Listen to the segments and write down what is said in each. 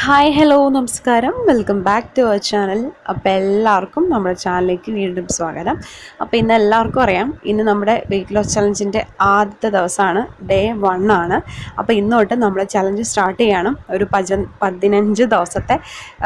hi hello നമസ്കാരം welcome back to our channel അപ്പോൾ എല്ലാവർക്കും നമ്മുടെ ചാനലിലേക്ക് വീണ്ടും സ്വാഗതം അപ്പോൾ ഇന്ന് എല്ലാവർക്കും അറിയാം ഇന്ന് നമ്മുടെ വെയിറ്റ് ലോസ് ചലഞ്ചിൻ്റെ ആദ്യത്തെ ദിവസമാണ് ഡേ വൺ ആണ് അപ്പോൾ ഇന്ന് തൊട്ട് നമ്മൾ ചലഞ്ച് സ്റ്റാർട്ട് ചെയ്യണം ഒരു പജ പതിനഞ്ച് ദിവസത്തെ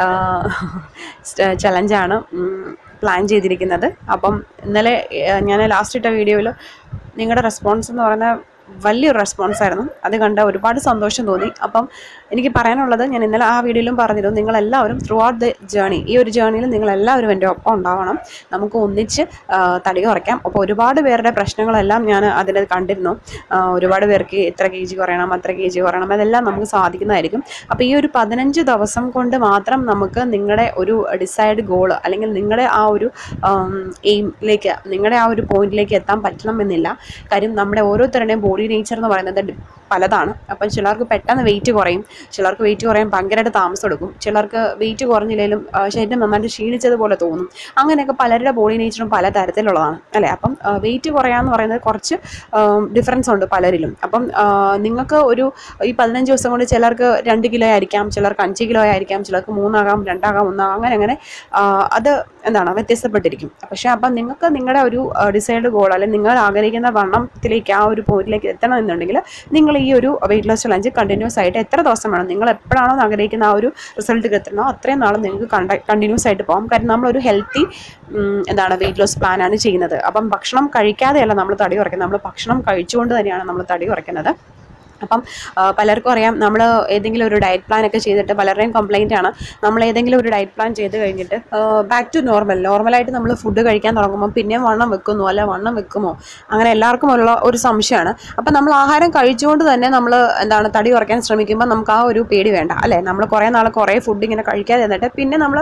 ചലഞ്ചാണ് പ്ലാൻ ചെയ്തിരിക്കുന്നത് അപ്പം ഇന്നലെ ആ, ഞാൻ ലാസ്റ്റ് ഇട്ട വീഡിയോയിൽ നിങ്ങളുടെ റെസ്പോൺസ് എന്ന് പറയുന്ന വലിയൊരു റെസ്പോൺസ് ആയിരുന്നു അത് കണ്ട ഒരുപാട് സന്തോഷം തോന്നി അപ്പം എനിക്ക് പറയാനുള്ളത് ഞാൻ ഇന്നലെ ആ വീഡിയോയിലും പറഞ്ഞിരുന്നു നിങ്ങളെല്ലാവരും ത്രൂ ഔട്ട് ദ ജേണി ഈ ഒരു ജേണിയിൽ നിങ്ങളെല്ലാവരും എൻ്റെ ഒപ്പം ഉണ്ടാവണം നമുക്ക് ഒന്നിച്ച് ആ, തടി കുറയ്ക്കാം അപ്പോൾ ഒരുപാട് പേരുടെ പ്രശ്നങ്ങളെല്ലാം ഞാൻ അതിൽ കണ്ടിരുന്നു ആ, ഒരുപാട് പേർക്ക് ഇത്ര കെ ജി കുറയണം അത്ര കെ ജി കുറയണം അതെല്ലാം നമുക്ക് സാധിക്കുന്നതായിരിക്കും അപ്പോൾ ഈ ഒരു പതിനഞ്ച് ദിവസം കൊണ്ട് മാത്രം നമുക്ക് നിങ്ങളുടെ ഒരു ഡിസൈഡ് ഗോൾ അല്ലെങ്കിൽ നിങ്ങളുടെ ആ ഒരു എയിമിലേക്ക് നിങ്ങളുടെ ആ ഒരു പോയിന്റിലേക്ക് എത്താൻ പറ്റണമെന്നില്ല കാര്യം നമ്മുടെ ഓരോരുത്തരുടെയും ബോഡി നേച്ചർ എന്ന് പറയുന്നത് ഡി- പലതാണ് അപ്പം ചിലർക്ക് പെട്ടെന്ന് വെയിറ്റ് കുറയും ചിലർക്ക് വെയിറ്റ് കുറയാൻ ഭയങ്കരമായിട്ട് താമസം എടുക്കും ചിലർക്ക് വെയിറ്റ് കുറഞ്ഞില്ലെങ്കിലും ആ, ശരീരം നന്നായിട്ട് ക്ഷീണിച്ചതുപോലെ തോന്നും അങ്ങനെയൊക്കെ പലരുടെ ബോഡി നേച്ചറും പല തരത്തിലുള്ളതാണ് അല്ലേ അപ്പം വെയിറ്റ് കുറയാന്ന് പറയുന്നത് കുറച്ച് ഡിഫറൻസ് ഉണ്ട് പലരിലും അപ്പം ആ, നിങ്ങൾക്ക് ഒരു ഈ പതിനഞ്ച് ദിവസം കൊണ്ട് ചിലർക്ക് രണ്ട് കിലോ ആയിരിക്കാം ചിലർക്ക് അഞ്ച് കിലോ ആയിരിക്കാം ചിലർക്ക് മൂന്നാകാം രണ്ടാകാം ഒന്നാകാം അങ്ങനെ അങ്ങനെ ആ, അത് എന്താണ് വ്യത്യസ്തപ്പെട്ടിരിക്കും പക്ഷേ അപ്പം നിങ്ങൾക്ക് നിങ്ങളുടെ ഒരു ഡിസൈഡ് ഗോൾ അല്ലെങ്കിൽ നിങ്ങൾ ആഗ്രഹിക്കുന്ന വണ്ണത്തിലേക്ക് ആ ഒരു പോയിന്റിലേക്ക് എത്തണമെന്നുണ്ടെങ്കിൽ നിങ്ങൾ ഈ ഒരു വെയിറ്റ് ലോസ് ചലഞ്ച് കണ്ടിന്യൂസ് ആയിട്ട് എത്ര ദിവസം വേണം നിങ്ങൾ എപ്പോഴാണോ ആഗ്രഹിക്കുന്ന ആ ഒരു റിസൾട്ട് എത്തണോ അത്രയും നാൾ നിങ്ങൾക്ക് കണ്ട കണ്ടിന്യൂസ് ആയിട്ട് പോകാം കാരണം നമ്മളൊരു ഹെൽത്തി എന്താണ് വെയിറ്റ് ലോസ് പ്ലാനാണ് ചെയ്യുന്നത് അപ്പം ഭക്ഷണം കഴിക്കാതെയല്ല നമ്മൾ തടി കുറയ്ക്കുന്നത് നമ്മൾ ഭക്ഷണം കഴിച്ചുകൊണ്ട് തന്നെയാണ് നമ്മൾ തടി കുറയ്ക്കുന്നത് അപ്പം ആ, പലർക്കും അറിയാം നമ്മൾ ഏതെങ്കിലും ഒരു ഡയറ്റ് പ്ലാൻ ഒക്കെ ചെയ്തിട്ട് പലരുടെയും കംപ്ലൈൻ്റ് ആണ് നമ്മൾ ഏതെങ്കിലും ഒരു ഡയറ്റ് പ്ലാൻ ചെയ്ത് കഴിഞ്ഞിട്ട് ബാക്ക് ടു നോർമൽ നോർമലായിട്ട് നമ്മൾ ഫുഡ് കഴിക്കാൻ തുടങ്ങുമ്പോൾ പിന്നെയും വണ്ണം വെക്കുന്നു അല്ല വണ്ണം വെക്കുമോ അങ്ങനെ എല്ലാവർക്കും ഉള്ള ഒരു സംശയമാണ് അപ്പം നമ്മൾ ആഹാരം കഴിച്ചുകൊണ്ട് തന്നെ നമ്മൾ എന്താണ് തടി കുറയ്ക്കാൻ ശ്രമിക്കുമ്പോൾ നമുക്ക് ആ ഒരു പേടി വേണ്ട അല്ലേ നമ്മൾ കുറേ നാൾ കുറേ ഫുഡ് ഇങ്ങനെ കഴിക്കാതെ എന്നിട്ട് പിന്നെ നമ്മൾ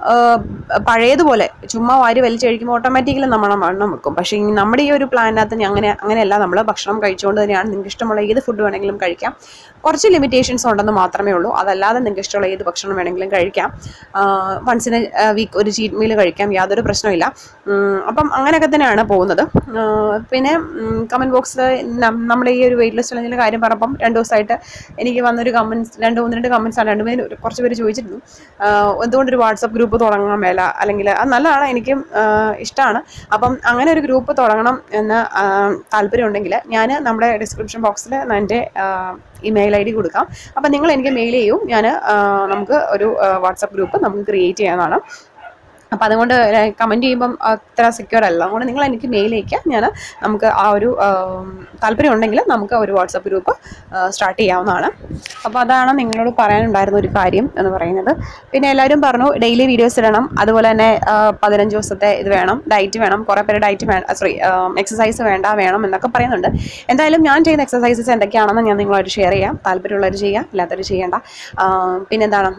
പഴയതുപോലെ ചുമ്മാ വാരി വലിച്ചഴിക്കുമ്പോൾ ഓട്ടോമാറ്റിക്കലി നമ്മൾ വണ്ണം വെക്കും പക്ഷേ ഈ നമ്മുടെ ഈ ഒരു പ്ലാനിനകത്ത് ഞാൻ അങ്ങനെ അങ്ങനെയല്ല നമ്മൾ ഭക്ഷണം കഴിച്ചുകൊണ്ട് തന്നെയാണ് നിങ്ങൾക്ക് ഇഷ്ടമുള്ള ഏത് ഫുഡ് വേണമെങ്കിലും കഴിക്കാം കുറച്ച് ലിമിറ്റേഷൻസ് ഉണ്ടെന്ന് മാത്രമേ ഉള്ളൂ അതല്ലാതെ നിങ്ങൾക്ക് ഇഷ്ടമുള്ള ഏത് ഭക്ഷണം വേണമെങ്കിലും കഴിക്കാം വൺസിന് വീക്ക് ഒരു ചീറ്റ് മീൽ കഴിക്കാം യാതൊരു പ്രശ്നമില്ല ഉം, അപ്പം അങ്ങനെയൊക്കെ തന്നെയാണ് പോകുന്നത് ആ, പിന്നെ കമൻറ്റ് ബോക്സിൽ നമ്മുടെ ഈ ഒരു വെയിറ്റ് ലിസ്റ്റ് ചലഞ്ചിൻ്റെ കാര്യം പറഞ്ഞപ്പം രണ്ട് ദിവസമായിട്ട് എനിക്ക് വന്നൊരു കമൻസ് രണ്ട് ഒന്ന് രണ്ട് കമൻസ് ആണ് രണ്ട് പേര് കുറച്ച് പേര് ചോദിച്ചിരുന്നു ആ, എന്തുകൊണ്ടൊരു വാട്സപ്പ് ഗ്രൂപ്പ് തുടങ്ങാൻ മേല അല്ലെങ്കിൽ അത് നല്ലതാണ് എനിക്കും ഇഷ്ടമാണ് അപ്പം അങ്ങനെ ഒരു ഗ്രൂപ്പ് തുടങ്ങണം എന്ന് ആ, താല്പര്യമുണ്ടെങ്കിൽ ഞാൻ നമ്മുടെ ഡിസ്ക്രിപ്ഷൻ ബോക്സിൽ എൻ്റെ ഇമെയിൽ ഐ ഡി കൊടുക്കാം അപ്പം നിങ്ങൾ എനിക്ക് മെയിൽ ചെയ്യൂ ഞാൻ നമുക്ക് ഒരു വാട്സപ്പ് ഗ്രൂപ്പ് നമുക്ക് ക്രിയേറ്റ് ചെയ്യാവുന്നതാണ് അപ്പം അതുകൊണ്ട് കമൻറ്റ് ചെയ്യുമ്പം അത്ര സെക്യൂർ അല്ല അതുകൊണ്ട് നിങ്ങൾ എനിക്ക് മെയിൽ അയക്കുക ഞാൻ നമുക്ക് ആ ഒരു ആം, താല്പര്യം ഉണ്ടെങ്കിൽ നമുക്ക് ഒരു വാട്സപ്പ് ഗ്രൂപ്പ് സ്റ്റാർട്ട് ചെയ്യാവുന്നതാണ് അപ്പോൾ അതാണ് നിങ്ങളോട് പറയാനുണ്ടായിരുന്ന ഒരു കാര്യം എന്ന് പറയുന്നത് പിന്നെ എല്ലാവരും പറഞ്ഞു ഡെയിലി വീഡിയോസ് ഇടണം അതുപോലെ തന്നെ ആ, പതിനഞ്ച് ദിവസത്തെ ഇത് വേണം ഡയറ്റ് വേണം കുറേ പേര് ഡയറ്റ് വേണ്ട സോറി എക്സസൈസ് വേണ്ട വേണം എന്നൊക്കെ പറയുന്നുണ്ട് എന്തായാലും ഞാൻ ചെയ്യുന്ന എക്സസൈസസ് എന്തൊക്കെയാണെന്ന് ഞാൻ നിങ്ങളായിട്ട് ഷെയർ ചെയ്യാം താല്പര്യമുള്ളവർ ചെയ്യാം ഇല്ലാത്തവർ ചെയ്യേണ്ട ആ, പിന്നെന്താണ്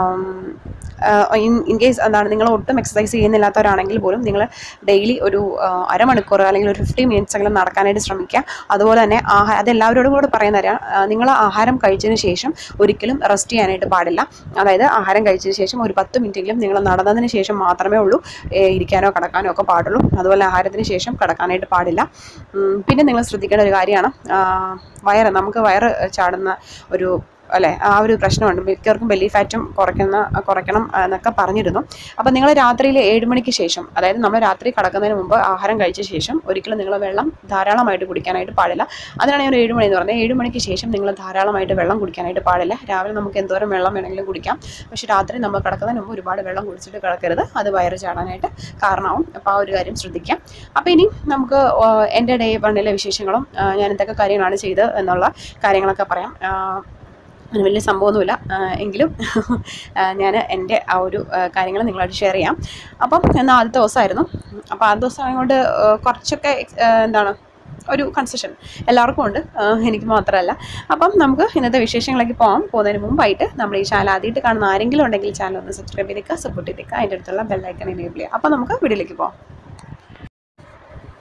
ഇൻ ഇൻ കേസ് എന്താണ് നിങ്ങൾ ഒട്ടും എക്സസൈസ് ചെയ്യുന്നില്ലാത്തവരാണെങ്കിൽ പോലും നിങ്ങൾ ഡെയിലി ഒരു ആ, അരമണിക്കൂർ അല്ലെങ്കിൽ ഒരു ഫിഫ്റ്റി മിനിറ്റ്സ് എങ്കിലും നടക്കാനായിട്ട് ശ്രമിക്കുക അതുപോലെ തന്നെ ആഹാരം അത് എല്ലാവരോടും കൂടെ പറയുന്ന തരാം നിങ്ങൾ ആഹാരം കഴിച്ചതിന് ശേഷം ഒരിക്കലും റെസ്റ്റ് ചെയ്യാനായിട്ട് പാടില്ല അതായത് ആഹാരം കഴിച്ചതിന് ശേഷം ഒരു പത്ത് മിനിറ്റെങ്കിലും നിങ്ങൾ നടന്നതിന് ശേഷം മാത്രമേ ഉള്ളൂ ഏ, ഇരിക്കാനോ കിടക്കാനോ ഒക്കെ പാടുള്ളൂ അതുപോലെ ആഹാരത്തിന് ശേഷം കിടക്കാനായിട്ട് പാടില്ല ഉം, പിന്നെ നിങ്ങൾ ശ്രദ്ധിക്കേണ്ട ഒരു കാര്യമാണ് ആ, വയറ് നമുക്ക് വയറ് ചാടുന്ന ഒരു അല്ലേ ആ ഒരു പ്രശ്നമുണ്ട് മിക്കവർക്കും ബെല്ലി ഫാറ്റും കുറയ്ക്കുന്ന കുറയ്ക്കണം എന്നൊക്കെ പറഞ്ഞിരുന്നു അപ്പം നിങ്ങൾ രാത്രിയിൽ ഏഴ് മണിക്ക് ശേഷം അതായത് നമ്മൾ രാത്രി കിടക്കുന്നതിന് മുമ്പ് ആഹാരം കഴിച്ച ശേഷം ഒരിക്കലും നിങ്ങൾ വെള്ളം ധാരാളമായിട്ട് കുടിക്കാനായിട്ട് പാടില്ല അതിനാണ് ഞാൻ ഒരു ഏഴ് മണി എന്ന് പറഞ്ഞത് ഏഴ് മണിക്ക് ശേഷം നിങ്ങൾ ധാരാളമായിട്ട് വെള്ളം കുടിക്കാനായിട്ട് പാടില്ല രാവിലെ നമുക്ക് എന്തോരം വെള്ളം വേണമെങ്കിലും കുടിക്കാം പക്ഷേ രാത്രി നമ്മൾ കിടക്കുന്നതിന് മുമ്പ് ഒരുപാട് വെള്ളം കുടിച്ചിട്ട് കിടക്കരുത് അത് വയറ് ചാടാനായിട്ട് കാരണമാവും അപ്പോൾ ആ ഒരു കാര്യം ശ്രദ്ധിക്കാം അപ്പോൾ ഇനി നമുക്ക് ആ, എൻ്റെ ഡേ വണ്ണിലെ വിശേഷങ്ങളും ആ, ഞാൻ എന്തൊക്കെ കാര്യങ്ങളാണ് ചെയ്ത് എന്നുള്ള കാര്യങ്ങളൊക്കെ പറയാം ആ, അങ്ങനെ വലിയ സംഭവമൊന്നുമില്ല ആ, എങ്കിലും ഞാൻ എൻ്റെ ആ ഒരു കാര്യങ്ങൾ നിങ്ങളായിട്ട് ഷെയർ ചെയ്യാം അപ്പം ഇന്ന് ആദ്യത്തെ ദിവസമായിരുന്നു അപ്പോൾ ആദ്യ ദിവസം ആയതുകൊണ്ട് ആ, കുറച്ചൊക്കെ എക്സ്- ആ, എന്താണ് ഒരു കൺസെഷൻ എല്ലാവർക്കും ഉണ്ട് ആ, എനിക്ക് മാത്രമല്ല അപ്പം നമുക്ക് ഇന്നത്തെ വിശേഷങ്ങളിലേക്ക് പോകാം പോകുന്നതിന് മുമ്പായിട്ട് നമ്മൾ ഈ ചാനൽ ആദ്യമായിട്ട് കാണുന്ന ആരെങ്കിലും ഉണ്ടെങ്കിൽ ചാനൽ ഒന്ന് സബ്സ്ക്രൈബ് ചെയ്തേക്കുക സപ്പോർട്ട് ചെയ്തേക്കുക അതിൻ്റെ അടുത്തുള്ള ബെല്ലൈക്കൺ എനേബിൾ ചെയ്യുക അപ്പോൾ നമുക്ക് വീഡിയോയിലേക്ക് പോകാം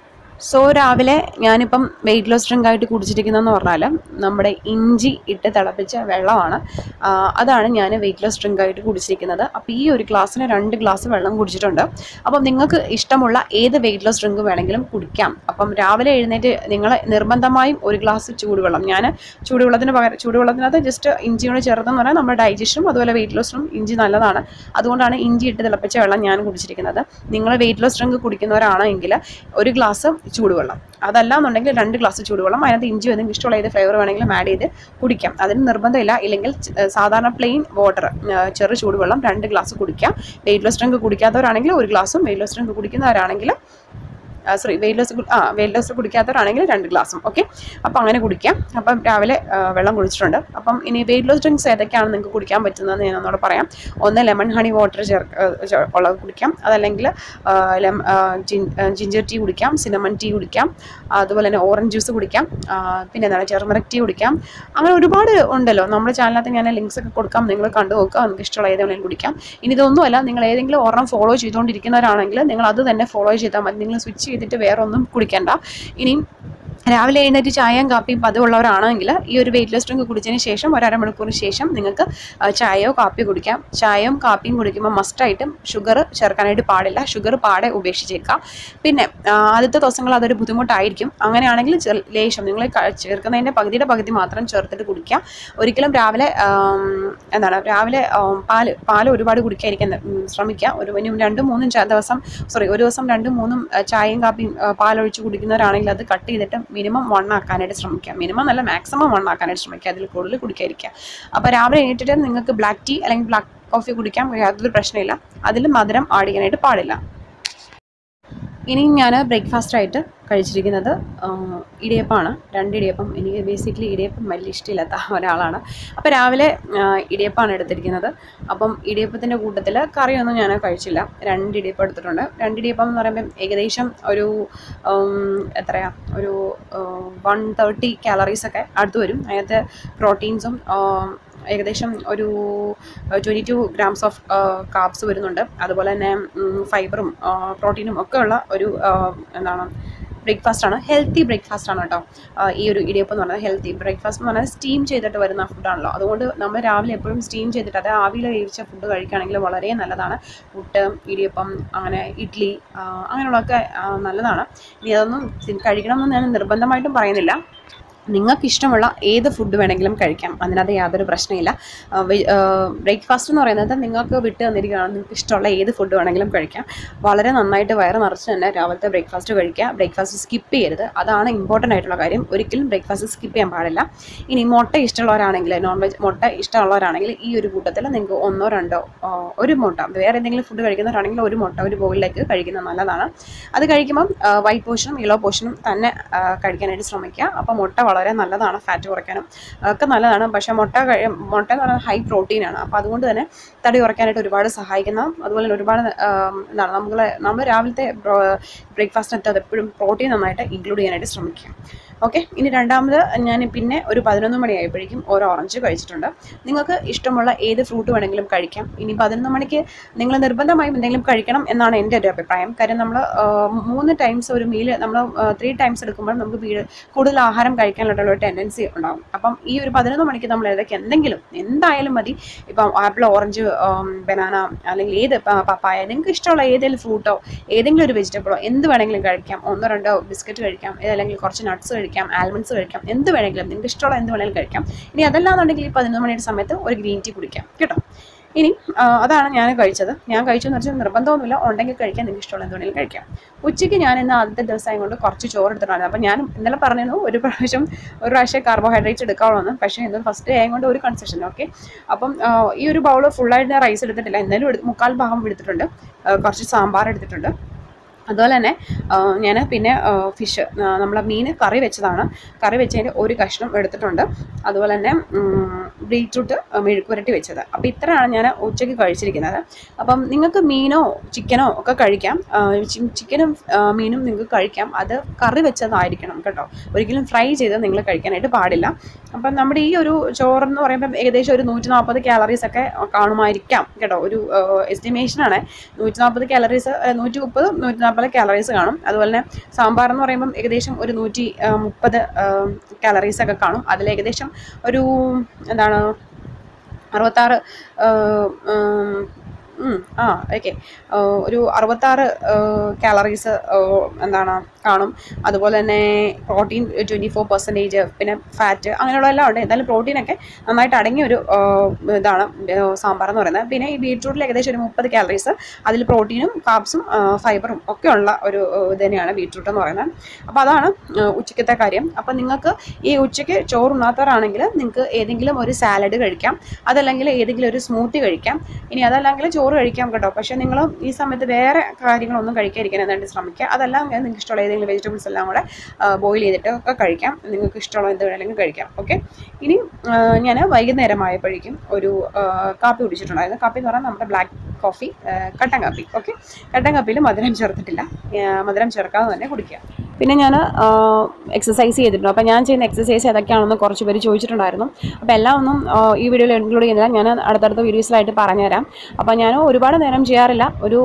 സോ രാവിലെ ഞാനിപ്പം വെയിറ്റ് ലോസ് ഡ്രിങ്ക് ആയിട്ട് കുടിച്ചിരിക്കുന്നതെന്ന് പറഞ്ഞാൽ നമ്മുടെ ഇഞ്ചി ഇട്ട് തിളപ്പിച്ച വെള്ളമാണ് ആ, അതാണ് ഞാൻ വെയിറ്റ് ലോസ് ഡ്രിങ്ക് ആയിട്ട് കുടിച്ചിരിക്കുന്നത് അപ്പോൾ ഈ ഒരു ഗ്ലാസ്സിന് രണ്ട് ഗ്ലാസ് വെള്ളം കുടിച്ചിട്ടുണ്ട് അപ്പം നിങ്ങൾക്ക് ഇഷ്ടമുള്ള ഏത് വെയിറ്റ് ലോസ് ഡ്രിങ്ക് വേണമെങ്കിലും കുടിക്കാം അപ്പം രാവിലെ എഴുന്നേറ്റ് നിങ്ങൾ നിർബന്ധമായും ഒരു ഗ്ലാസ് ചൂടുവെള്ളം ഞാൻ ചൂടുവെള്ളത്തിന് പകരം ചൂടുവെള്ളത്തിനകത്ത് ജസ്റ്റ് ഇഞ്ചിയോട് ചേർത്തെന്ന് പറഞ്ഞാൽ നമ്മുടെ ഡൈജഷനും അതുപോലെ വെയിറ്റ് ലോസിനും ഇഞ്ചി നല്ലതാണ് അതുകൊണ്ടാണ് ഇഞ്ചി ഇട്ട് തിളപ്പിച്ച വെള്ളം ഞാൻ കുടിച്ചിരിക്കുന്നത് നിങ്ങൾ വെയിറ്റ് ലോസ് ഡ്രിങ്ക് കുടിക്കുന്നവരാണെങ്കിൽ ഒരു ഗ്ലാസ് ചൂടുവെള്ളം അതല്ല എന്നുണ്ടെങ്കിൽ രണ്ട് ഗ്ലാസ് ചൂടുവെള്ളം അതിനകത്ത് ഇഞ്ചി നിങ്ങൾക്ക് ഇഷ്ടമുള്ള ഏത് ഫ്ലേവർ വേണമെങ്കിലും ആഡ് ചെയ്ത് കുടിക്കാം അതിന് നിർബന്ധമില്ല ഇല്ലെങ്കിൽ ച- സാധാരണ പ്ലെയിൻ വാട്ടർ ചെറു ചൂടുവെള്ളം രണ്ട് ഗ്ലാസ് കുടിക്കാം വെയിറ്റ് ലോസ് ഡ്രിങ്ക് കുടിക്കാത്തവരാണെങ്കിൽ ഒരു ഗ്ലാസും വെയിറ്റ് ലോസ് ഡ്രിങ്ക് കുടിക്കുന്നവരാണെങ്കിൽ സോറി വെയിറ്റ് ലോസ് ആ വെയിറ്റ് ലോസ് കുടിക്കാത്തവരാണെങ്കിൽ രണ്ട് ഗ്ലാസും ഓക്കെ അപ്പോൾ അങ്ങനെ കുടിക്കാം അപ്പം രാവിലെ ആ, വെള്ളം കുടിച്ചിട്ടുണ്ട് അപ്പം ഇനി വെയിറ്റ് ലോസ് ഡ്രിങ്ക്സ് ഏതൊക്കെയാണ് നിങ്ങൾക്ക് കുടിക്കാൻ പറ്റുന്നതെന്ന് ഞാൻ ഒന്നുകൂടെ പറയാം ഒന്ന് ലെമൺ ഹണി വാട്ടർ ചേർക്ക് ഉള്ളത് കുടിക്കാം അതല്ലെങ്കിൽ ആ, ലെമ- ആ, ജിൻ- ആ, ജിഞ്ചർ ടീ കുടിക്കാം സിനമൺ ടീ കുടിക്കാം അതുപോലെ തന്നെ ഓറഞ്ച് ജ്യൂസ് കുടിക്കാം ആ, പിന്നെ എന്താണ് ചെറുമരക് ടീ കുടിക്കാം അങ്ങനെ ഒരുപാട് ഉണ്ടല്ലോ നമ്മുടെ ചാനലിനകത്ത് ഞാൻ ലിങ്ക്സ് ഒക്കെ കൊടുക്കാം നിങ്ങൾ കണ്ടു നോക്കുക നിങ്ങൾക്ക് ഇഷ്ടമുള്ള ഏതെങ്കിലും കുടിക്കാം ഇനി ഇതൊന്നുമല്ല നിങ്ങൾ ഏതെങ്കിലും ഒരെണ്ണം ഫോളോ ചെയ്തുകൊണ്ടിരിക്കുന്നവരാണെങ്കിൽ നിങ്ങൾ അത് തന്നെ ഫോളോ ചെയ്താൽ മതി നിങ്ങൾ സ്വിച്ച് ചെയ്തിട്ട് വേറെ ഒന്നും കുടിക്കണ്ട ഇനിയും രാവിലെ എഴുന്നേറ്റ് ചായയും കാപ്പിയും പതിവുള്ളവരാണെങ്കിൽ ഈ ഒരു വെയിറ്റ് ലോസ് ഡ്രിങ്ക് കുടിച്ചതിന് ശേഷം ഒരു അരമണിക്കൂറിന് ശേഷം നിങ്ങൾക്ക് ആ, ചായയോ കാപ്പിയോ കുടിക്കാം ചായയും കാപ്പിയും കുടിക്കുമ്പോൾ മസ്റ്റായിട്ടും ഷുഗർ ചേർക്കാനായിട്ട് പാടില്ല ഷുഗർ പാടെ ഉപേക്ഷിച്ചേക്കാം പിന്നെ ആ, ആദ്യത്തെ ദിവസങ്ങൾ അതൊരു ബുദ്ധിമുട്ടായിരിക്കും അങ്ങനെയാണെങ്കിൽ ചെറു- ലേശം നിങ്ങൾ ക- ചേർക്കുന്നതിൻ്റെ പകുതിയുടെ പകുതി മാത്രം ചേർത്തിട്ട് കുടിക്കുക ഒരിക്കലും രാവിലെ ആം, എന്താണ് രാവിലെ ആം, പാല് പാല് ഒരുപാട് കുടിക്കാതിരിക്കാൻ ഉം, ശ്രമിക്കുക ഒരു ഇനി രണ്ടും മൂന്നും ചാ- ദിവസം സോറി ഒരു ദിവസം രണ്ടും മൂന്നും ആ, ചായയും കാപ്പിയും ആ, പാലൊഴിച്ച് കുടിക്കുന്നവരാണെങ്കിൽ അത് കട്ട് ചെയ്തിട്ട് മിനിമം വൺ ആക്കാനായിട്ട് ശ്രമിക്കുക മിനിമം നല്ല മാക്സിമം വൺ ആക്കാനായിട്ട് ശ്രമിക്കുക അതിൽ കൂടുതൽ കുടിക്കാതിരിക്കുക അപ്പോൾ രാവിലെ എണീറ്റിട്ട് നിങ്ങൾക്ക് ബ്ലാക്ക് ടീ അല്ലെങ്കിൽ ബ്ലാക്ക് കോഫി കുടിക്കാം യാതൊരു പ്രശ്നമില്ല അതിൽ മധുരം ആഡ് ചെയ്യാനായിട്ട് പാടില്ല ഇനി ഞാൻ ബ്രേക്ക്ഫാസ്റ്റായിട്ട് കഴിച്ചിരിക്കുന്നത് ആ, ഇടിയപ്പമാണ് രണ്ട് ഇടിയപ്പം എനിക്ക് ബേസിക്കലി ഇടിയപ്പം വലിയ ഇഷ്ടമില്ലാത്ത ഒരാളാണ് അപ്പോൾ രാവിലെ ആ, ഇടിയപ്പമാണ് എടുത്തിരിക്കുന്നത് അപ്പം ഇടിയപ്പത്തിൻ്റെ കൂട്ടത്തിൽ കറിയൊന്നും ഞാൻ കഴിച്ചില്ല രണ്ട് ഇടിയപ്പം എടുത്തിട്ടുണ്ട് രണ്ട് ഇടിയപ്പം എന്ന് പറയുമ്പം ഏകദേശം ഒരു ഉം, എത്രയാ ഒരു വൺ തേർട്ടി കാലറീസൊക്കെ അടുത്ത് വരും അതിനകത്ത് പ്രോട്ടീൻസും ഏകദേശം ഒരു twenty two grams of carbs വരുന്നുണ്ട് അതുപോലെ തന്നെ ഫൈബറും പ്രോട്ടീനും ഒക്കെ ഉള്ള ഒരു ആ, എന്താണ് ബ്രേക്ക്ഫാസ്റ്റ് ആണ് ഹെൽത്തി ബ്രേക്ക്ഫാസ്റ്റ് ആണ് കേട്ടോ ആ, ഈ ഒരു ഇടിയപ്പം എന്ന് പറയുന്നത് ഹെൽത്തി ബ്രേക്ക്ഫാസ്റ്റ് എന്ന് പറഞ്ഞാൽ സ്റ്റീം ചെയ്തിട്ട് വരുന്ന ഫുഡാണല്ലോ അതുകൊണ്ട് നമ്മൾ രാവിലെ എപ്പോഴും സ്റ്റീം ചെയ്തിട്ട് അത് ആവിയിൽ വേവിച്ച ഫുഡ് കഴിക്കുകയാണെങ്കിൽ വളരെ നല്ലതാണ് പുട്ട് ഇടിയപ്പം അങ്ങനെ ഇഡ്ഡലി ആ, അങ്ങനെയുള്ളതൊക്കെ ആ, നല്ലതാണ് ഇനി അതൊന്നും തി- കഴിക്കണമെന്ന് ഞാൻ നിർബന്ധമായിട്ടും പറയുന്നില്ല നിങ്ങൾക്ക് ഇഷ്ടമുള്ള ഏത് ഫുഡ് വേണമെങ്കിലും കഴിക്കാം അതിനകത്ത് യാതൊരു പ്രശ്നമില്ല ബ്രേക്ക്ഫാസ്റ്റ് എന്ന് പറയുന്നത് നിങ്ങൾക്ക് വിട്ട് തന്നിരിക്കുകയാണ് നിങ്ങൾക്ക് ഇഷ്ടമുള്ള ഏത് ഫുഡ് വേണമെങ്കിലും കഴിക്കാം വളരെ നന്നായിട്ട് വയറ് നിറച്ച് തന്നെ രാവിലത്തെ ബ്രേക്ക്ഫാസ്റ്റ് കഴിക്കുക ബ്രേക്ക്ഫാസ്റ്റ് സ്കിപ്പ് ചെയ്യരുത് അതാണ് ഇമ്പോർട്ടൻ്റ് ആയിട്ടുള്ള കാര്യം ഒരിക്കലും ബ്രേക്ക്ഫാസ്റ്റ് സ്കിപ്പ് ചെയ്യാൻ പാടില്ല ഇനി മുട്ട ഇഷ്ടമുള്ളവരാണെങ്കിൽ നോൺ വെജ് മുട്ട ഇഷ്ടമുള്ളവരാണെങ്കിൽ ഈ ഒരു കൂട്ടത്തിൽ നിങ്ങൾക്ക് ഒന്നോ രണ്ടോ ആ, ഒരു മുട്ട വേറെ എന്തെങ്കിലും ഫുഡ് കഴിക്കുന്നവരാണെങ്കിൽ ഒരു മുട്ട ഒരു ബോയിലേക്ക് കഴിക്കുന്നത് നല്ലതാണ് അത് കഴിക്കുമ്പം വൈറ്റ് പോർഷനും യെല്ലോ പോർഷനും തന്നെ ആ, കഴിക്കാനായിട്ട് ശ്രമിക്കുക അപ്പോൾ മുട്ട വളരെ നല്ലതാണ് ഫാറ്റ് കുറയ്ക്കാനും ഒക്കെ നല്ലതാണ് പക്ഷേ മുട്ട കഴി മുട്ട എന്ന് പറയുന്നത് ഹൈ പ്രോട്ടീനാണ് അപ്പോൾ അതുകൊണ്ട് തന്നെ തടി കുറയ്ക്കാനായിട്ട് ഒരുപാട് സഹായിക്കുന്ന അതുപോലെ തന്നെ ഒരുപാട് ആ, എന്താണ് നമ്മൾ നമ്മൾ രാവിലത്തെ ബ്രേക്ക്ഫാസ്റ്റിനകത്ത് അത് എപ്പോഴും പ്രോട്ടീൻ നന്നായിട്ട് ഇൻക്ലൂഡ് ചെയ്യാനായിട്ട് ശ്രമിക്കുക ഓക്കെ ഇനി രണ്ടാമത് ഞാൻ പിന്നെ ഒരു പതിനൊന്ന് മണിയായപ്പോഴേക്കും ഒരു ഓറഞ്ച് കഴിച്ചിട്ടുണ്ട് നിങ്ങൾക്ക് ഇഷ്ടമുള്ള ഏത് ഫ്രൂട്ട് വേണമെങ്കിലും കഴിക്കാം ഇനി പതിനൊന്ന് മണിക്ക് നിങ്ങൾ നിർബന്ധമായും എന്തെങ്കിലും കഴിക്കണം എന്നാണ് എൻ്റെ ഒരു അഭിപ്രായം കാര്യം നമ്മൾ മൂന്ന് ടൈംസ് ഒരു മീല് നമ്മൾ ത്രീ ടൈംസ് എടുക്കുമ്പോൾ നമുക്ക് വീട് കൂടുതൽ ആഹാരം കഴിക്കാനുള്ള ഒരു ടെൻഡൻസി ഉണ്ടാകും അപ്പം ഈ ഒരു പതിനൊന്ന് മണിക്ക് നമ്മൾ ഏതൊക്കെ എന്തെങ്കിലും എന്തായാലും മതി ഇപ്പം ആപ്പിൾ ഓറഞ്ച് ബനാന അല്ലെങ്കിൽ ഏത് പ- പപ്പായ നിങ്ങൾക്ക് ഇഷ്ടമുള്ള ഏതെങ്കിലും ഫ്രൂട്ടോ ഏതെങ്കിലും ഒരു വെജിറ്റബിളോ എന്ത് വേണമെങ്കിലും കഴിക്കാം ഒന്നോ രണ്ടോ ബിസ്ക്കറ്റ് കഴിക്കാം അല്ലെങ്കിൽ കുറച്ച് നട്ട്സ് കഴിക്കാം ആൽമണ്ട്സ് കഴിക്കാം എന്ത് വേണമെങ്കിലും നിങ്ങൾക്ക് ഇഷ്ടമുള്ള എന്ത് വേണമെങ്കിലും കഴിക്കാം ഇനി അതല്ലാന്നുണ്ടെങ്കിൽ ഈ പതിനൊന്ന് മണിയുടെ സമയത്ത് ഒരു ഗ്രീൻ ടീ കുടിക്കാം കേട്ടോ ഇനി ആ, അതാണ് ഞാൻ കഴിച്ചത് ഞാൻ കഴിച്ചു എന്ന് വെച്ചാൽ നിർബന്ധമൊന്നുമില്ല ഉണ്ടെങ്കിൽ കഴിക്കാൻ നിങ്ങൾക്ക് ഇഷ്ടമുള്ള എന്ത് വേണമെങ്കിലും കഴിക്കാം ഉച്ചയ്ക്ക് ഞാൻ ഇന്ന് ആദ്യത്തെ ദിവസം കൊണ്ട് കുറച്ച് ചോറ് എടുത്തിട്ടുണ്ട് അപ്പം ഞാൻ ഇന്നലെ പറഞ്ഞിരുന്നു ഒരു പ്രാവശ്യം ഒരു പ്രാവശ്യം കാർബോഹൈഡ്രേറ്റ്സ് എടുക്കാവുള്ളൂ പക്ഷേ ഇന്ന് ഫസ്റ്റ് ഡേ ആയതുകൊണ്ട് ഒരു കൺസെഷൻ ഓക്കെ അപ്പം ആ, ഈ ഒരു ബൗൾ ഫുള്ളായിട്ട് റൈസ് എടുത്തിട്ടില്ല എന്നാലും എടുത്ത് മുക്കാൽ ഭാഗം എടുത്തിട്ടുണ്ട് ആ, കുറച്ച് സാമ്പാർ എടുത്തിട്ടുണ്ട് അതുപോലെ തന്നെ ഞാൻ പിന്നെ ഫിഷ് നമ്മളെ മീൻ കറി വെച്ചതാണ് കറി വെച്ചതിൻ്റെ ഒരു കഷ്ണം എടുത്തിട്ടുണ്ട് അതുപോലെ തന്നെ ബീറ്റ്റൂട്ട് മെഴുക്കുരട്ടി വെച്ചത് അപ്പോൾ ഇത്രയാണ് ഞാൻ ഉച്ചയ്ക്ക് കഴിച്ചിരിക്കുന്നത് അപ്പം നിങ്ങൾക്ക് മീനോ ചിക്കനോ ഒക്കെ കഴിക്കാം ആ, ചി- ചിക്കനും ആ, മീനും നിങ്ങൾക്ക് കഴിക്കാം അത് കറി വെച്ചതായിരിക്കണം കേട്ടോ ഒരിക്കലും ഫ്രൈ ചെയ്ത് നിങ്ങൾ കഴിക്കാനായിട്ട് പാടില്ല അപ്പം നമ്മുടെ ഈ ഒരു ചോറെന്ന് പറയുമ്പം ഏകദേശം ഒരു നൂറ്റി നാൽപ്പത് കാലറീസ് ഒക്കെ കാണുമായിരിക്കാം കേട്ടോ ഒരു എസ്റ്റിമേഷനാണ് നൂറ്റി നാൽപ്പത് കാലറീസ് നൂറ്റി മുപ്പത് നൂറ്റി നാൽപ്പത് പല കാലറീസ് കാണും അതുപോലെ തന്നെ സാമ്പാർ എന്ന് പറയുമ്പം ഏകദേശം ഒരു നൂറ്റി ആ, മുപ്പത് കാലറീസ് ഒക്കെ കാണും അതിൽ ഏകദേശം ഒരു എന്താണ് അറുപത്താറ് ആ, ഉം, ഉം, ആ ഓക്കെ ഒരു അറുപത്താറ് കാലറീസ് എന്താണ് കാണും അതുപോലെ തന്നെ പ്രോട്ടീൻ ട്വൻറ്റി ഫോർ പെർസെൻറ്റേജ് പിന്നെ ഫാറ്റ് അങ്ങനെയുള്ള എല്ലാം ഉണ്ട് എന്തായാലും പ്രോട്ടീനൊക്കെ നന്നായിട്ട് അടങ്ങിയ ഒരു ആ, ഇതാണ് ആ, സാമ്പാർ എന്ന് പറയുന്നത് പിന്നെ ഈ ബീട്രൂട്ടിൽ ഏകദേശം ഒരു മുപ്പത് കാലറീസ് അതിൽ പ്രോട്ടീനും കാർബ്സും ഫൈബറും ഒക്കെ ഉള്ള ഒരു ആ, ഇത് തന്നെയാണ് ബീട്രൂട്ട് എന്ന് പറയുന്നത് അപ്പോൾ അതാണ് ആ, ഉച്ചക്കത്തെ കാര്യം അപ്പോൾ നിങ്ങൾക്ക് ഈ ഉച്ചയ്ക്ക് ചോറുണ്ണാത്തവരാണെങ്കിൽ നിങ്ങൾക്ക് ഏതെങ്കിലും ഒരു സാലഡ് കഴിക്കാം അതല്ലെങ്കിൽ ഏതെങ്കിലും ഒരു സ്മൂത്തി കഴിക്കാം ഇനി അതല്ലെങ്കിൽ ചോറ് കഴിക്കാം കേട്ടോ പക്ഷേ നിങ്ങൾ ഈ സമയത്ത് വേറെ കാര്യങ്ങളൊന്നും കഴിക്കാതിരിക്കാൻ എന്തായിട്ട് ശ്രമിക്കുക അതല്ല നിങ്ങൾക്ക് ഇഷ്ടമുള്ള ഏതെങ്കിലും വെജിറ്റബിൾസ് എല്ലാം കൂടെ ബോയിൽ ചെയ്തിട്ട് ഒക്കെ കഴിക്കാം നിങ്ങൾക്ക് ഇഷ്ടമുള്ള എന്ത് വേണമെങ്കിലും കഴിക്കാം ഓക്കെ ഇനി ഞാൻ വൈകുന്നേരമായപ്പോഴേക്കും ഒരു ആ, കാപ്പി കുടിച്ചിട്ടുണ്ടായിരുന്നു കാപ്പി എന്ന് പറഞ്ഞാൽ നമ്മുടെ ബ്ലാക്ക് കോഫി കട്ടൻ കാപ്പി ഓക്കെ കട്ടൻ കാപ്പിയിൽ മധുരം ചേർത്തിട്ടില്ല ആ, മധുരം ചേർക്കാതെ തന്നെ കുടിക്കുക പിന്നെ ഞാൻ എക്സസൈസ് ചെയ്തിട്ടുണ്ട് അപ്പോൾ ഞാൻ ചെയ്യുന്ന എക്സസൈസ് ഏതൊക്കെയാണെന്ന് കുറച്ച് പേര് ചോദിച്ചിട്ടുണ്ടായിരുന്നു അപ്പോൾ എല്ലാം ഒന്നും ആ, ഈ വീഡിയോയിൽ ഇൻക്ലൂഡ് ചെയ്യുന്നില്ല ഞാൻ അടുത്തടുത്ത വീഡിയോസിലായിട്ട് പറഞ്ഞുതരാം അപ്പോൾ ഞാൻ ഒരുപാട് നേരം ചെയ്യാറില്ല ഒരു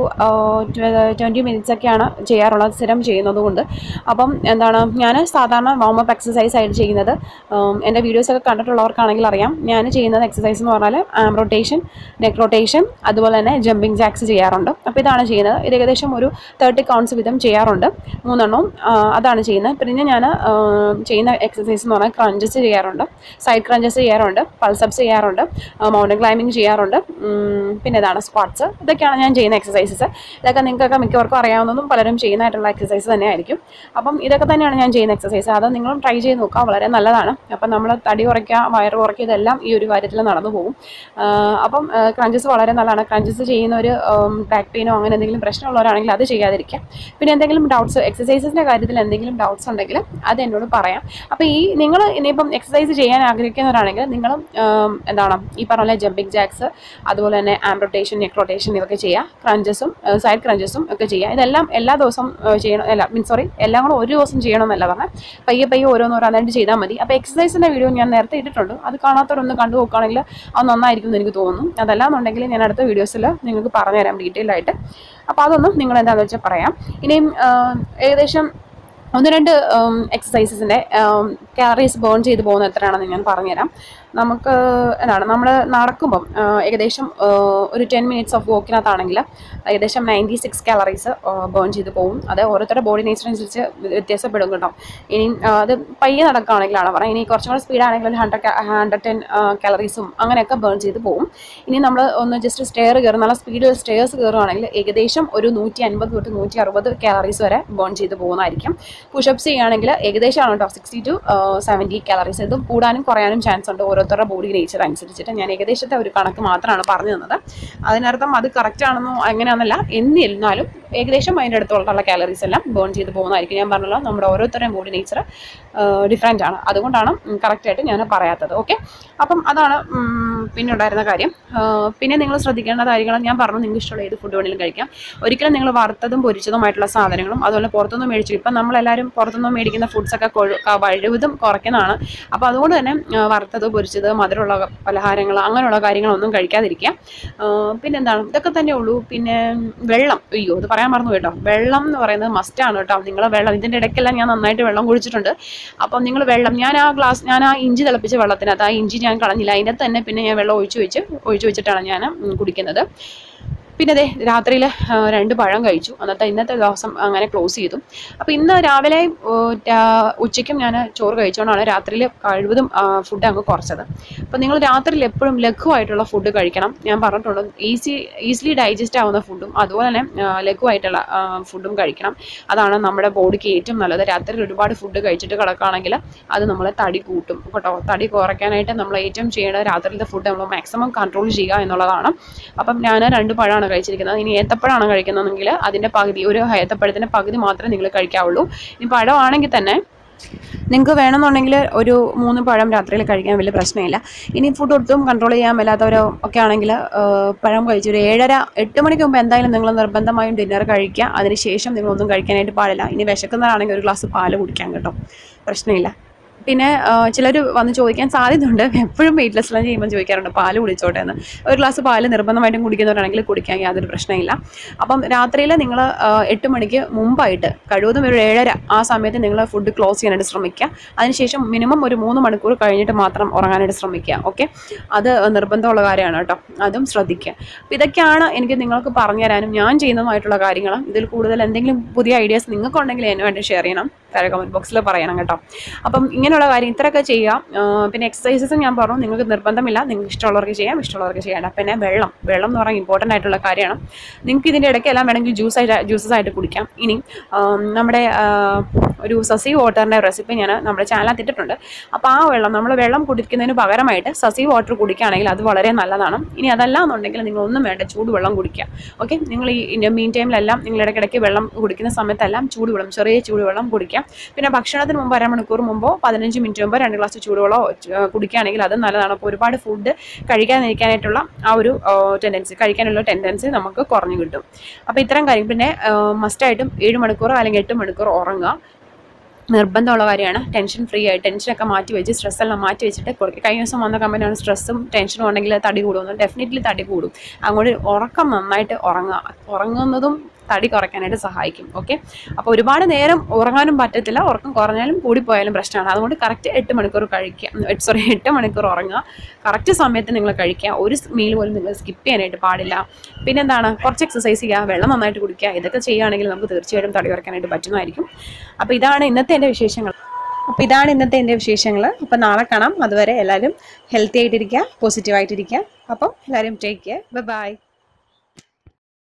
ട്വൻറ്റി മിനിറ്റ്സ് ഒക്കെയാണ് ചെയ്യാറുള്ളത് സ്ഥിരം ചെയ്യുന്നത് കൊണ്ട് അപ്പം എന്താണ് ഞാൻ സാധാരണ വാമപ്പ് എക്സസൈസ് ആയിട്ട് ചെയ്യുന്നത് ഉം, എൻ്റെ വീഡിയോസൊക്കെ കണ്ടിട്ടുള്ളവർക്കാണെങ്കിൽ അറിയാം ഞാൻ ചെയ്യുന്നത് എക്സസൈസ് എന്ന് പറഞ്ഞാൽ ആം റൊട്ടേഷൻ നെക്ക് റൊട്ടേഷൻ അതുപോലെ തന്നെ ജമ്പിങ് ജാക്സ് ചെയ്യാറുണ്ട് അപ്പോൾ ഇതാണ് ചെയ്യുന്നത് ഇത് ഏകദേശം ഒരു തേർട്ടി കൗണ്ട്സ് വീതം ചെയ്യാറുണ്ട് മൂന്നെണ്ണവും ആ, അതാണ് ചെയ്യുന്നത് പിന്നെ ഞാൻ ചെയ്യുന്ന എക്സസൈസ് എന്ന് പറഞ്ഞാൽ ക്രഞ്ചസ് ചെയ്യാറുണ്ട് സൈഡ് ക്രഞ്ചസ് ചെയ്യാറുണ്ട് പൾസപ്സ് ചെയ്യാറുണ്ട് മൗണ്ടൻ ക്ലൈമ്പിംഗ് ചെയ്യാറുണ്ട് ഉം, പിന്നെ ഇതാണ് സ്ക്വാട്സ് ഇതൊക്കെയാണ് ഞാൻ ചെയ്യുന്ന എക്സസൈസസ് ഇതൊക്കെ നിങ്ങൾക്കൊക്കെ മിക്കവർക്കും അറിയാവുന്നതും പലരും ചെയ്യുന്നതായിട്ടുള്ള എക്സസൈസ് തന്നെയായിരിക്കും അപ്പം ഇതൊക്കെ തന്നെയാണ് ഞാൻ ചെയ്യുന്ന എക്സസൈസ് അത് നിങ്ങളും ട്രൈ ചെയ്ത് നോക്കുക വളരെ നല്ലതാണ് അപ്പം നമ്മൾ തടി കുറയ്ക്കുക വയറ് കുറയ്ക്കുക ഇതെല്ലാം ഈ ഒരു കാര്യത്തിൽ നടന്നു പോകും ആ, അപ്പം ക്രഞ്ചസ് വളരെ നല്ലതാണ് ക്രഞ്ചസ് ചെയ്യുന്ന ഒരു ബാക്ക് പെയിനോ അങ്ങനെ എന്തെങ്കിലും പ്രശ്നമുള്ളവരാണെങ്കിൽ അത് ചെയ്യാതിരിക്കുക പിന്നെ എന്തെങ്കിലും ഡൗട്ട്സ് എക്സസൈസസിൻ്റെ കാര്യത്തിൽ എന്തെങ്കിലും ഡൗട്ട്സ് ഉണ്ടെങ്കിൽ അത് എന്നോട് പറയാം അപ്പോൾ ഈ നിങ്ങൾ ഇനിയിപ്പം എക്സസൈസ് ചെയ്യാൻ ആഗ്രഹിക്കുന്നവരാണെങ്കിൽ നിങ്ങൾ എന്താണ് ഈ പറഞ്ഞ പോലെ ജമ്പിങ് ജാക്സ് അതുപോലെ തന്നെ ആം റൊട്ടേഷൻ നെക്ക് റൊട്ടേഷൻ ഇതൊക്കെ ചെയ്യുക ക്രഞ്ചസും സൈഡ് ക്രഞ്ചസും ഒക്കെ ചെയ്യുക ഇതെല്ലാം എല്ലാ ദിവസവും ആ, ചെയ്യണം അല്ല മീൻ സോറി എല്ലാം കൂടെ ഒരു ദിവസം ചെയ്യണമെന്നല്ല പറഞ്ഞാൽ പയ്യെ പയ്യെ ഓരോന്നോരോന്നായിട്ട് ചെയ്താൽ മതി അപ്പോൾ എക്സസൈസിൻ്റെ വീഡിയോ ഞാൻ നേരത്തെ ഇട്ടിട്ടുണ്ട് അത് കാണാത്തവരൊന്ന് കണ്ടു നോക്കുകയാണെങ്കിൽ അത് നന്നായിരിക്കും എന്ന് എനിക്ക് തോന്നുന്നു അതല്ലാന്നുണ്ടെങ്കിൽ ഞാൻ അടുത്ത വീഡിയോസിൽ നിങ്ങൾക്ക് പറഞ്ഞുതരാം ഡീറ്റെയിൽ ആയിട്ട് അപ്പോൾ അതൊന്നും നിങ്ങൾ എന്താണെന്ന് വെച്ചാൽ പറയാം ഇനിയും ആ, ഏകദേശം ഒന്ന് രണ്ട് എക്സസൈസസിൻ്റെ കാലറീസ് ബേൺ ചെയ്ത് പോകുന്ന എത്രയാണെന്ന് ഞാൻ പറഞ്ഞുതരാം നമുക്ക് എന്താണ് നമ്മൾ നടക്കുമ്പം ആ, ഏകദേശം ആ, ഒരു ടെൻ മിനിറ്റ്സ് ഓഫ് വോക്കിനകത്താണെങ്കിൽ ഏകദേശം നയൻറ്റി സിക്സ് കാലറീസ് ബേൺ ചെയ്ത് പോകും അത് ഓരോരുത്തരുടെ ബോഡി നേച്ചറനുസരിച്ച് വ്യത്യാസപ്പെടും കേട്ടോ ഇനി ആ, അത് പയ്യെ നടക്കുകയാണെങ്കിലാണ് പറയാം ഇനി കുറച്ചും കൂടെ സ്പീഡാണെങ്കിൽ ഒരു ഹൺഡ്രഡ് ഹൺഡ്രഡ് ടെൻ കാലറീസും അങ്ങനെയൊക്കെ ബേൺ ചെയ്ത് പോകും ഇനി നമ്മൾ ഒന്ന് ജസ്റ്റ് സ്റ്റെയർ കയറും നല്ല സ്പീഡിൽ സ്റ്റെയർസ് കയറുകയാണെങ്കിൽ ഏകദേശം ഒരു നൂറ്റി അൻപത് തൊട്ട് നൂറ്റി അറുപത് കാലറീസ് വരെ ബേൺ ചെയ്ത് പോകുന്നതായിരിക്കും പുഷപ്സ് ചെയ്യുകയാണെങ്കിൽ ഏകദേശമാണ് കേട്ടോ സിക്സ്റ്റി ടു സെവൻറ്റി കാലറീസ് ഇതും കൂടാനും കുറയാനും ചാൻസ് ഉണ്ട് ഓരോരുത്തരുടെ ബോഡി നേച്ചർ അനുസരിച്ചിട്ട് ഞാൻ ഏകദേശത്തെ ഒരു കണക്ക് മാത്രമാണ് പറഞ്ഞു തന്നത് അതിനർത്ഥം അത് കറക്റ്റ് ആണെന്നോ അങ്ങനെയാണെന്നല്ല എന്നിരുന്നാലും ഏകദേശം അതിൻ്റെ അടുത്തുള്ള കാലറീസ് എല്ലാം ബേൺ ചെയ്ത് പോകുന്നതായിരിക്കും ഞാൻ പറഞ്ഞല്ലോ നമ്മുടെ ഓരോരുത്തരുടെയും ബോഡി നേച്ചർ ഡിഫറെൻ്റ് ആണ് അതുകൊണ്ടാണ് കറക്റ്റായിട്ട് ഞാൻ പറയാത്തത് ഓക്കെ അപ്പം അതാണ് ഉം, പിന്നെ ഉണ്ടായിരുന്ന കാര്യം ആ, പിന്നെ നിങ്ങൾ ശ്രദ്ധിക്കേണ്ട കാര്യങ്ങൾ ഞാൻ പറഞ്ഞു നിങ്ങൾക്ക് ഇഷ്ടമുള്ള ഏത് ഫുഡ് വേണമെങ്കിലും കഴിക്കാം ഒരിക്കലും നിങ്ങൾ വറുത്തതും പൊരിച്ചതുമായിട്ടുള്ള സാധനങ്ങളും അതുപോലെ പുറത്തുനിന്ന് മേടിച്ചു ഇപ്പം നമ്മളെല്ലാവരും പുറത്തുനിന്ന് മേടിക്കുന്ന ഫുഡ്സൊക്കെ കൊഴു ക- വഴുവതും കുറയ്ക്കുന്നതാണ് അപ്പോൾ അതുകൊണ്ട് തന്നെ ആ, വറുത്തത് പൊരിച്ചത് മധുരമുള്ള പലഹാരങ്ങൾ അങ്ങനെയുള്ള കാര്യങ്ങളൊന്നും കഴിക്കാതിരിക്കുക ആ, പിന്നെന്താണ് ഇതൊക്കെ തന്നെ ഉള്ളൂ പിന്നെ വെള്ളം അയ്യോ ഇത് പറയാൻ മറന്നു കേട്ടോ വെള്ളം എന്ന് പറയുന്നത് മസ്റ്റാണ് കേട്ടോ നിങ്ങൾ വെള്ളം ഇതിൻ്റെ ഇടയ്ക്കെല്ലാം ഞാൻ നന്നായിട്ട് വെള്ളം കുടിച്ചിട്ടുണ്ട് അപ്പം നിങ്ങൾ വെള്ളം ഞാൻ ആ ഗ്ലാസ് ഞാൻ ആ ഇഞ്ചി തിളപ്പിച്ച വെള്ളത്തിനകത്ത് ആ ഇഞ്ചി ഞാൻ കളഞ്ഞില്ല അതിൻ്റെ തന്നെ പിന്നെ ഞാൻ വെള്ളം ഒഴിച്ച് വെച്ച് ഒഴിച്ച് വെച്ചിട്ടാണ് ഞാൻ ഉം, കുടിക്കുന്നത് പിന്നെ അതെ രാത്രിയിൽ രണ്ട് പഴം കഴിച്ചു അന്നത്തെ ഇന്നത്തെ ദിവസം അങ്ങനെ ക്ലോസ് ചെയ്തു അപ്പോൾ ഇന്ന് രാവിലെ ഉച്ചയ്ക്കും ഞാൻ ചോറ് കഴിച്ചുകൊണ്ടാണ് രാത്രിയിൽ കഴിവതും ഫുഡ് അങ്ങ് കുറച്ചത് അപ്പോൾ നിങ്ങൾ രാത്രിയിൽ എപ്പോഴും ലഘുവായിട്ടുള്ള ഫുഡ് കഴിക്കണം ഞാൻ പറഞ്ഞിട്ടുണ്ട് ഈസി ഈസിലി ഡൈജസ്റ്റ് ആവുന്ന ഫുഡും അതുപോലെ തന്നെ ആ, ലഘുവായിട്ടുള്ള ഫുഡും കഴിക്കണം അതാണ് നമ്മുടെ ബോഡിക്ക് ഏറ്റവും നല്ലത് രാത്രിയിൽ ഒരുപാട് ഫുഡ് കഴിച്ചിട്ട് കിടക്കുകയാണെങ്കിൽ അത് നമ്മളെ തടി കൂട്ടും കേട്ടോ തടി കുറയ്ക്കാനായിട്ട് നമ്മൾ ഏറ്റവും ചെയ്യേണ്ടത് രാത്രിയിലത്തെ ഫുഡ് നമ്മൾ മാക്സിമം കൺട്രോൾ ചെയ്യുക എന്നുള്ളതാണ് അപ്പം ഞാൻ രണ്ട് പഴമാണ് കഴിച്ചിരിക്കുന്നത് ഇനി ഏത്തപ്പഴമാണ് കഴിക്കുന്നതെങ്കിൽ അതിൻ്റെ പകുതി ഒരു ഏത്തപ്പഴത്തിൻ്റെ പകുതി മാത്രമേ നിങ്ങൾ കഴിക്കാവുള്ളൂ ഇനി പഴമാണെങ്കിൽ തന്നെ നിങ്ങൾക്ക് വേണമെന്നുണ്ടെങ്കിൽ ഒരു മൂന്ന് പഴം രാത്രിയിൽ കഴിക്കാൻ വലിയ പ്രശ്നമില്ല ഇനി ഫുഡ് ഒട്ടും കൺട്രോൾ ചെയ്യാൻ മേലാത്തവരോ ഒക്കെ ആണെങ്കിൽ പഴം കഴിച്ച് ഒരു ഏഴര എട്ട് മണിക്ക് മുമ്പ് എന്തായാലും നിങ്ങൾ നിർബന്ധമായും ഡിന്നർ കഴിക്കുക അതിന് ശേഷം നിങ്ങളൊന്നും കഴിക്കാനായിട്ട് പാടില്ല ഇനി വിശക്കുന്നതാണെങ്കിൽ ഒരു ഗ്ലാസ് പാല് കുടിക്കാം കേട്ടോ പ്രശ്നമില്ല പിന്നെ ചിലർ വന്ന് ചോദിക്കാൻ സാധ്യതയുണ്ട് എപ്പോഴും വെയിറ്റ്ലെസ് ലഞ്ച് ചെയ്യുമ്പോൾ ചോദിക്കാറുണ്ട് പാല് കുടിച്ചോട്ടെ എന്ന് ഒരു ഗ്ലാസ് പാല് നിർബന്ധമായിട്ടും കുടിക്കുന്നവരാണെങ്കിൽ കുടിക്കാൻ യാതൊരു പ്രശ്നമില്ല അപ്പം രാത്രിയിൽ നിങ്ങൾ എട്ട് മണിക്ക് മുമ്പായിട്ട് കഴിവതും ഒരു ഏഴര ആ സമയത്ത് നിങ്ങൾ ഫുഡ് ക്ലോസ് ചെയ്യാനായിട്ട് ശ്രമിക്കുക അതിനുശേഷം മിനിമം ഒരു മൂന്ന് മണിക്കൂർ കഴിഞ്ഞിട്ട് മാത്രം ഉറങ്ങാനായിട്ട് ശ്രമിക്കുക ഓക്കെ അത് നിർബന്ധമുള്ള കാര്യമാണ് കേട്ടോ അതും ശ്രദ്ധിക്കുക അപ്പോൾ ഇതൊക്കെയാണ് എനിക്ക് നിങ്ങൾക്ക് പറഞ്ഞു തരാനും ഞാൻ ചെയ്യുന്നതുമായിട്ടുള്ള കാര്യങ്ങൾ ഇതിൽ കൂടുതൽ എന്തെങ്കിലും പുതിയ ഐഡിയാസ് നിങ്ങൾക്കുണ്ടെങ്കിൽ എന്നെ വേണ്ടി ഷെയർ ചെയ്യണം താഴെ കമൻറ്റ് ബോക്സിൽ പറയണം കേട്ടോ അപ്പം ഇങ്ങനെയുള്ള കാര്യം ഇത്രയൊക്കെ ചെയ്യാം ആ, പിന്നെ എക്സസൈസസും ഞാൻ പറഞ്ഞു നിങ്ങൾക്ക് നിർബന്ധമില്ല നിങ്ങൾക്ക് ഇഷ്ടമുള്ളവർക്ക് ചെയ്യാം ഇഷ്ടമുള്ളവർക്ക് ചെയ്യണ്ട പിന്നെ വെള്ളം വെള്ളം എന്ന് പറഞ്ഞാൽ ഇമ്പോർട്ടൻ്റ് ആയിട്ടുള്ള കാര്യമാണ് നിങ്ങൾക്ക് ഇതിൻ്റെ ഇടയ്ക്ക് എല്ലാം വേണമെങ്കിൽ ജ്യൂസ് ആയിട്ട് ജ്യൂസസ് ആയിട്ട് കുടിക്കാം ഇനി ആം, നമ്മുടെ ആ, ഒരു സസി വാട്ടറിൻ്റെ റെസിപ്പി ഞാൻ നമ്മുടെ ചാനലിൽ ഇട്ടിട്ടുണ്ട് അപ്പോൾ ആ വെള്ളം നമ്മൾ വെള്ളം കുടിക്കുന്നതിന് പകരമായിട്ട് സസി വാട്ടർ കുടിക്കുകയാണെങ്കിൽ അത് വളരെ നല്ലതാണ് ഇനി അതല്ല എന്നുണ്ടെങ്കിൽ നിങ്ങൾ ഒന്നും വേണ്ട ചൂടുവെള്ളം കുടിക്കുക ഓക്കെ നിങ്ങൾ ഈ മീൻ ടൈമിലെല്ലാം നിങ്ങൾ ഇടയ്ക്കിടയ്ക്ക് വെള്ളം കുടിക്കുന്ന സമയത്തെല്ലാം ചൂടുവെള്ളം ചെറിയ ചൂടുവെള്ളം കുടിക്കാം പിന്നെ ഭക്ഷണത്തിന് മുമ്പ് അരമണിക്കൂർ മുമ്പോ പതിനഞ്ച് മിനിറ്റ് മുമ്പോ രണ്ട് ഗ്ലാസ് ചൂടുവെള്ളമോ ആ, കുടിക്കുകയാണെങ്കിൽ അത് നല്ലതാണ് അപ്പോൾ ഒരുപാട് ഫുഡ് കഴിക്കാതിരിക്കാനായിട്ടുള്ള ആ ഒരു ടെൻഡൻസി കഴിക്കാനുള്ള ടെൻഡൻസി നമുക്ക് കുറഞ്ഞു കിട്ടും അപ്പോൾ ഇത്തരം കാര്യം പിന്നെ മസ്റ്റായിട്ടും ഏഴ് മണിക്കൂറോ അല്ലെങ്കിൽ എട്ട് മണിക്കൂർ ഉറങ്ങുക നിർബന്ധമുള്ള കാര്യമാണ് ടെൻഷൻ ഫ്രീ ആയി ടെൻഷനൊക്കെ മാറ്റി വെച്ച് സ്ട്രെസ് എല്ലാം മാറ്റി വെച്ചിട്ട് കൊടുക്കുക കഴിഞ്ഞ ദിവസം വന്ന കമ്പനിയാണ് സ്ട്രെസ്സും ടെൻഷനും ഉണ്ടെങ്കിൽ തടി കൂടുമെന്ന് ഡെഫിനറ്റ്ലി തടി കൂടും അങ്ങോട്ട് ഉറക്കം നന്നായിട്ട് ഉറങ്ങുക ഉറങ്ങുന്നതും തടി കുറയ്ക്കാനായിട്ട് സഹായിക്കും ഓക്കെ അപ്പോൾ ഒരുപാട് നേരം ഉറങ്ങാനും പറ്റത്തില്ല ഉറക്കം കുറഞ്ഞാലും കൂടിപ്പോയാലും പ്രശ്നമാണ് അതുകൊണ്ട് കറക്റ്റ് എട്ട് മണിക്കൂർ കഴിക്കുക സോറി എട്ട് മണിക്കൂർ ഉറങ്ങുക കറക്റ്റ് സമയത്ത് നിങ്ങൾ കഴിക്കുക ഒരു മീൽ പോലും നിങ്ങൾ സ്കിപ്പ് ചെയ്യാനായിട്ട് പാടില്ല പിന്നെന്താണ് കുറച്ച് എക്സസൈസ് ചെയ്യുക വെള്ളം നന്നായിട്ട് കുടിക്കുക ഇതൊക്കെ ചെയ്യുകയാണെങ്കിൽ നമുക്ക് തീർച്ചയായിട്ടും തടി കുറയ്ക്കാനായിട്ട് പറ്റുന്നതായിരിക്കും അപ്പോൾ ഇതാണ് ഇന്നത്തെ എൻ്റെ വിശേഷങ്ങൾ അപ്പോൾ ഇതാണ് ഇന്നത്തെ എൻ്റെ വിശേഷങ്ങൾ അപ്പോൾ നാളെ കാണാം അതുവരെ എല്ലാവരും ഹെൽത്തി ആയിട്ടിരിക്കുക പോസിറ്റീവായിട്ടിരിക്കുക അപ്പം എല്ലാവരും ടേക്ക് കെയർ ബൈ